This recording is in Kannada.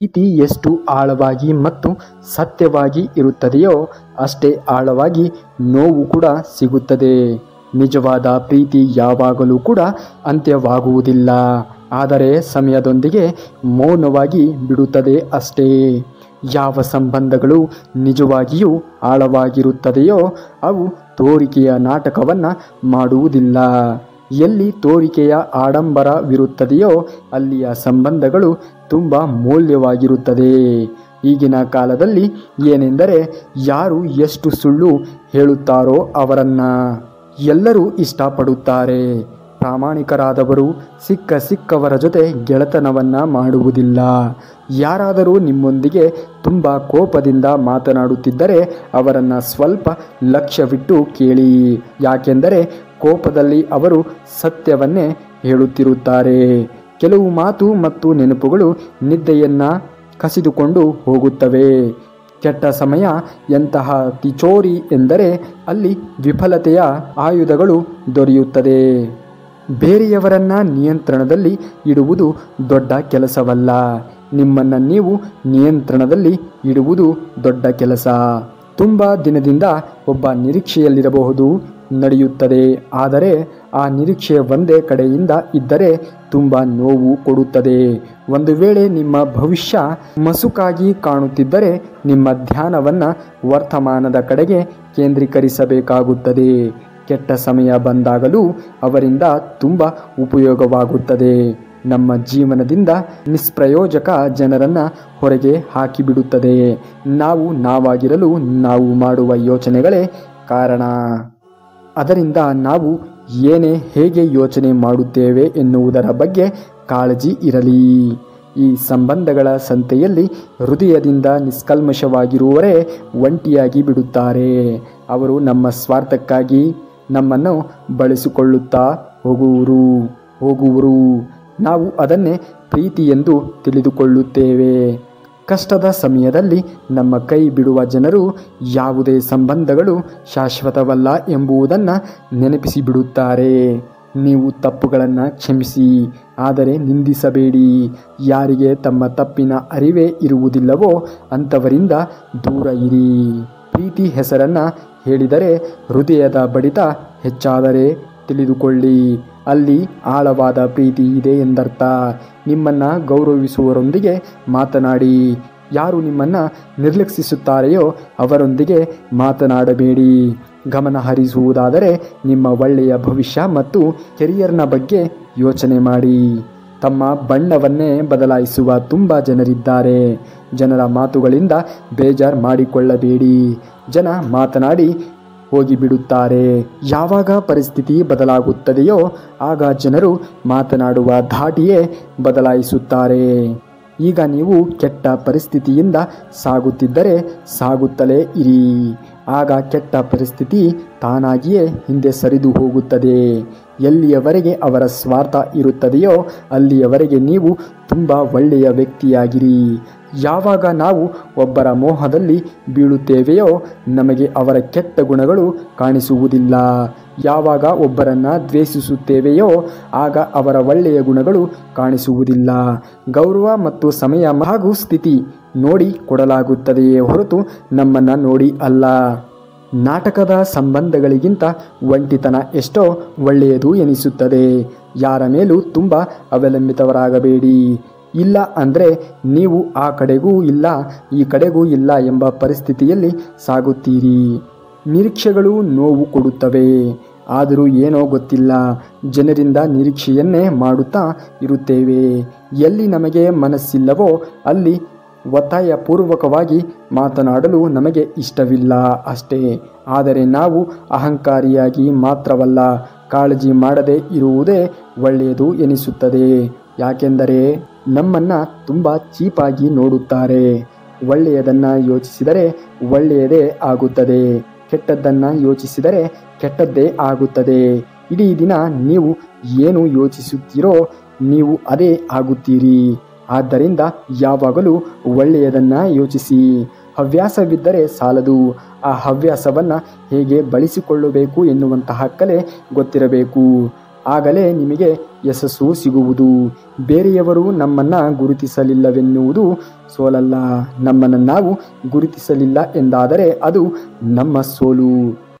ಪ್ರೀತಿ ಎಷ್ಟು ಆಳವಾಗಿ ಮತ್ತು ಸತ್ಯವಾಗಿ ಇರುತ್ತದೆಯೋ ಅಷ್ಟೇ ಆಳವಾಗಿ ನೋವು ಕೂಡ ಸಿಗುತ್ತದೆ ನಿಜವಾದ ಪ್ರೀತಿ ಯಾವಾಗಲೂ ಕೂಡ ಅಂತ್ಯವಾಗುವುದಿಲ್ಲ ಆದರೆ ಸಮಯದೊಂದಿಗೆ ಮೌನವಾಗಿ ಬಿಡುತ್ತದೆ ಅಷ್ಟೇ ಯಾವ ಸಂಬಂಧಗಳು ನಿಜವಾಗಿಯೂ ಆಳವಾಗಿರುತ್ತದೆಯೋ ಅವು ತೋರಿಕೆಯ ನಾಟಕವನ್ನು ಮಾಡುವುದಿಲ್ಲ ಎಲ್ಲಿ ತೋರಿಕೆಯ ಆಡಂಬರವಿರುತ್ತದೆಯೋ ಅಲ್ಲಿಯ ಸಂಬಂಧಗಳು ತುಂಬ ಮೌಲ್ಯವಾಗಿರುತ್ತದೆ ಈಗಿನ ಕಾಲದಲ್ಲಿ ಏನೆಂದರೆ ಯಾರು ಎಷ್ಟು ಸುಳ್ಳು ಹೇಳುತ್ತಾರೋ ಅವರನ್ನು ಎಲ್ಲರೂ ಇಷ್ಟಪಡುತ್ತಾರೆ ಪ್ರಾಮಾಣಿಕರಾದವರು ಸಿಕ್ಕ ಸಿಕ್ಕವರ ಜೊತೆ ಗೆಳೆತನವನ್ನು ಮಾಡುವುದಿಲ್ಲ ಯಾರಾದರೂ ನಿಮ್ಮೊಂದಿಗೆ ತುಂಬ ಕೋಪದಿಂದ ಮಾತನಾಡುತ್ತಿದ್ದರೆ ಅವರನ್ನು ಸ್ವಲ್ಪ ಲಕ್ಷ್ಯವಿಟ್ಟು ಕೇಳಿ ಯಾಕೆಂದರೆ ಕೋಪದಲ್ಲಿ ಅವರು ಸತ್ಯವನ್ನೇ ಹೇಳುತ್ತಿರುತ್ತಾರೆ ಕೆಲವು ಮಾತು ಮತ್ತು ನೆನಪುಗಳು ನಿದ್ದೆಯನ್ನು ಕಸಿದುಕೊಂಡು ಹೋಗುತ್ತವೆ ಕೆಟ್ಟ ಸಮಯ ಎಂತಹ ತಿಚೋರಿ ಎಂದರೆ ಅಲ್ಲಿ ವಿಫಲತೆಯ ಆಯುಧಗಳು ದೊರೆಯುತ್ತದೆ ಬೇರೆಯವರನ್ನ ನಿಯಂತ್ರಣದಲ್ಲಿ ಇಡುವುದು ದೊಡ್ಡ ಕೆಲಸವಲ್ಲ ನಿಮ್ಮನ್ನು ನೀವು ನಿಯಂತ್ರಣದಲ್ಲಿ ಇಡುವುದು ದೊಡ್ಡ ಕೆಲಸ ತುಂಬ ದಿನದಿಂದ ಒಬ್ಬ ನಿರೀಕ್ಷೆಯಲ್ಲಿರಬಹುದು ನಡೆಯುತ್ತದೆ ಆದರೆ ಆ ನಿರೀಕ್ಷೆ ಒಂದೇ ಕಡೆಯಿಂದ ಇದ್ದರೆ ತುಂಬ ನೋವು ಕೊಡುತ್ತದೆ ಒಂದು ವೇಳೆ ನಿಮ್ಮ ಭವಿಷ್ಯ ಮಸುಕಾಗಿ ಕಾಣುತ್ತಿದ್ದರೆ ನಿಮ್ಮ ಧ್ಯಾನವನ್ನು ವರ್ತಮಾನದ ಕಡೆಗೆ ಕೇಂದ್ರೀಕರಿಸಬೇಕಾಗುತ್ತದೆ ಕೆಟ್ಟ ಸಮಯ ಬಂದಾಗಲೂ ಅವರಿಂದ ತುಂಬ ಉಪಯೋಗವಾಗುತ್ತದೆ ನಮ್ಮ ಜೀವನದಿಂದ ನಿಷ್ಪ್ರಯೋಜಕ ಜನರನ್ನು ಹೊರಗೆ ಹಾಕಿಬಿಡುತ್ತದೆ ನಾವು ನಾವಾಗಿರಲು ನಾವು ಮಾಡುವ ಯೋಚನೆಗಳೇ ಕಾರಣ ಅದರಿಂದ ನಾವು ಏನೇ ಹೇಗೆ ಯೋಚನೆ ಮಾಡುತ್ತೇವೆ ಎನ್ನುವುದರ ಬಗ್ಗೆ ಕಾಳಜಿ ಇರಲಿ ಈ ಸಂಬಂಧಗಳ ಸಂತೆಯಲ್ಲಿ ಹೃದಯದಿಂದ ನಿಷ್ಕಲ್ಮಶವಾಗಿರುವವರೇ ಒಂಟಿಯಾಗಿ ಬಿಡುತ್ತಾರೆ ಅವರು ನಮ್ಮ ಸ್ವಾರ್ಥಕ್ಕಾಗಿ ನಮ್ಮನ್ನು ಬಳಸಿಕೊಳ್ಳುತ್ತಾ ಹೋಗುವರು ಹೋಗುವರು ನಾವು ಅದನ್ನೇ ಪ್ರೀತಿ ಎಂದು ತಿಳಿದುಕೊಳ್ಳುತ್ತೇವೆ ಕಷ್ಟದ ಸಮಯದಲ್ಲಿ ನಮ್ಮ ಕೈ ಬಿಡುವ ಜನರು ಯಾವುದೇ ಸಂಬಂಧಗಳು ಶಾಶ್ವತವಲ್ಲ ಎಂಬುದನ್ನು ನೆನಪಿಸಿಬಿಡುತ್ತಾರೆ ನೀವು ತಪ್ಪುಗಳನ್ನು ಕ್ಷಮಿಸಿ ಆದರೆ ನಿಂದಿಸಬೇಡಿ ಯಾರಿಗೆ ತಮ್ಮ ತಪ್ಪಿನ ಅರಿವೇ ಇರುವುದಿಲ್ಲವೋ ಅಂಥವರಿಂದ ದೂರ ಇರಿ ಪ್ರೀತಿ ಹೆಸರನ್ನು ಹೇಳಿದರೆ ಹೃದಯದ ಬಡಿತ ಹೆಚ್ಚಾದರೆ ತಿಳಿದುಕೊಳ್ಳಿ ಅಲ್ಲಿ ಆಳವಾದ ಪ್ರೀತಿ ಇದೆ ಎಂದರ್ಥ ನಿಮ್ಮನ್ನು ಗೌರವಿಸುವವರೊಂದಿಗೆ ಮಾತನಾಡಿ ಯಾರು ನಿಮ್ಮನ್ನು ನಿರ್ಲಕ್ಷಿಸುತ್ತಾರೆಯೋ ಅವರೊಂದಿಗೆ ಮಾತನಾಡಬೇಡಿ ಗಮನ ಹರಿಸುವುದಾದರೆ ನಿಮ್ಮ ಒಳ್ಳೆಯ ಭವಿಷ್ಯ ಮತ್ತು ಕೆರಿಯರ್ನ ಬಗ್ಗೆ ಯೋಚನೆ ಮಾಡಿ ತಮ್ಮ ಬಣ್ಣವನ್ನೇ ಬದಲಾಯಿಸುವ ತುಂಬ ಜನರಿದ್ದಾರೆ ಜನರ ಮಾತುಗಳಿಂದ ಬೇಜಾರು ಮಾಡಿಕೊಳ್ಳಬೇಡಿ ಜನ ಮಾತನಾಡಿ ಹೋಗಿಬಿಡುತ್ತಾರೆ ಯಾವಾಗ ಪರಿಸ್ಥಿತಿ ಬದಲಾಗುತ್ತದೆಯೋ ಆಗ ಜನರು ಮಾತನಾಡುವ ಧಾಟಿಯೇ ಬದಲಾಯಿಸುತ್ತಾರೆ ಈಗ ನೀವು ಕೆಟ್ಟ ಪರಿಸ್ಥಿತಿಯಿಂದ ಸಾಗುತ್ತಿದ್ದರೆ ಸಾಗುತ್ತಲೇ ಇರಿ ಆಗ ಕೆಟ್ಟ ಪರಿಸ್ಥಿತಿ ತಾನಾಗಿಯೇ ಹಿಂದೆ ಸರಿದು ಹೋಗುತ್ತದೆ ಎಲ್ಲಿಯವರೆಗೆ ಅವರ ಸ್ವಾರ್ಥ ಇರುತ್ತದೆಯೋ ಅಲ್ಲಿಯವರೆಗೆ ನೀವು ತುಂಬ ಒಳ್ಳೆಯ ವ್ಯಕ್ತಿಯಾಗಿರಿ ಯಾವಾಗ ನಾವು ಒಬ್ಬರ ಮೋಹದಲ್ಲಿ ಬೀಳುತ್ತೇವೆಯೋ ನಮಗೆ ಅವರ ಕೆಟ್ಟ ಗುಣಗಳು ಕಾಣಿಸುವುದಿಲ್ಲ ಯಾವಾಗ ಒಬ್ಬರನ್ನು ದ್ವೇಷಿಸುತ್ತೇವೆಯೋ ಆಗ ಅವರ ಒಳ್ಳೆಯ ಗುಣಗಳು ಕಾಣಿಸುವುದಿಲ್ಲ ಗೌರವ ಮತ್ತು ಸಮಯ ಹಾಗೂ ಸ್ಥಿತಿ ನೋಡಿ ಕೊಡಲಾಗುತ್ತದೆಯೇ ಹೊರತು ನಮ್ಮನ್ನು ನೋಡಿ ಅಲ್ಲ ನಾಟಕದ ಸಂಬಂಧಗಳಿಗಿಂತ ಒಂಟಿತನ ಎಷ್ಟೋ ಒಳ್ಳೆಯದು ಎನಿಸುತ್ತದೆ ಯಾರ ಮೇಲೂ ತುಂಬ ಅವಲಂಬಿತವರಾಗಬೇಡಿ ಇಲ್ಲ ಅಂದರೆ ನೀವು ಆ ಕಡೆಗೂ ಇಲ್ಲ ಈ ಕಡೆಗೂ ಇಲ್ಲ ಎಂಬ ಪರಿಸ್ಥಿತಿಯಲ್ಲಿ ಸಾಗುತ್ತೀರಿ ನಿರೀಕ್ಷೆಗಳು ನೋವು ಕೊಡುತ್ತವೆ ಆದರೂ ಏನೋ ಗೊತ್ತಿಲ್ಲ ಜನರಿಂದ ನಿರೀಕ್ಷೆಯನ್ನೇ ಮಾಡುತ್ತಾ ಇರುತ್ತೇವೆ ಎಲ್ಲಿ ನಮಗೆ ಮನಸ್ಸಿಲ್ಲವೋ ಅಲ್ಲಿ ಒತ್ತಾಯಪೂರ್ವಕವಾಗಿ ಮಾತನಾಡಲು ನಮಗೆ ಇಷ್ಟವಿಲ್ಲ ಅಷ್ಟೇ ಆದರೆ ನಾವು ಅಹಂಕಾರಿಯಾಗಿ ಮಾತ್ರವಲ್ಲ ಕಾಳಜಿ ಮಾಡದೇ ಇರುವುದೇ ಒಳ್ಳೆಯದು ಎನಿಸುತ್ತದೆ ಯಾಕೆಂದರೆ ನಮ್ಮನ್ನು ತುಂಬ ಚೀಪಾಗಿ ನೋಡುತ್ತಾರೆ ಒಳ್ಳೆಯದನ್ನು ಯೋಚಿಸಿದರೆ ಒಳ್ಳೆಯದೇ ಆಗುತ್ತದೆ ಕೆಟ್ಟದ್ದನ್ನು ಯೋಚಿಸಿದರೆ ಕೆಟ್ಟದ್ದೇ ಆಗುತ್ತದೆ ಇಡೀ ದಿನ ನೀವು ಏನು ಯೋಚಿಸುತ್ತೀರೋ ನೀವು ಅದೇ ಆಗುತ್ತೀರಿ ಆದ್ದರಿಂದ ಯಾವಾಗಲೂ ಒಳ್ಳೆಯದನ್ನು ಯೋಚಿಸಿ ಹವ್ಯಾಸವಿದ್ದರೆ ಸಾಲದು ಆ ಹವ್ಯಾಸವನ್ನು ಹೇಗೆ ಬಳಸಿಕೊಳ್ಳಬೇಕು ಎನ್ನುವಂತಹ ಕಲೆ ಗೊತ್ತಿರಬೇಕು ಆಗಲೇ ನಿಮಗೆ ಯಶಸ್ಸು ಸಿಗುವುದು ಬೇರೆಯವರು ನಮ್ಮನ್ನು ಗುರುತಿಸಲಿಲ್ಲವೆನ್ನುವುದು ಸೋಲಲ್ಲ ನಮ್ಮನ್ನು ನಾವು ಗುರುತಿಸಲಿಲ್ಲ ಎಂದಾದರೆ ಅದು ನಮ್ಮ ಸೋಲು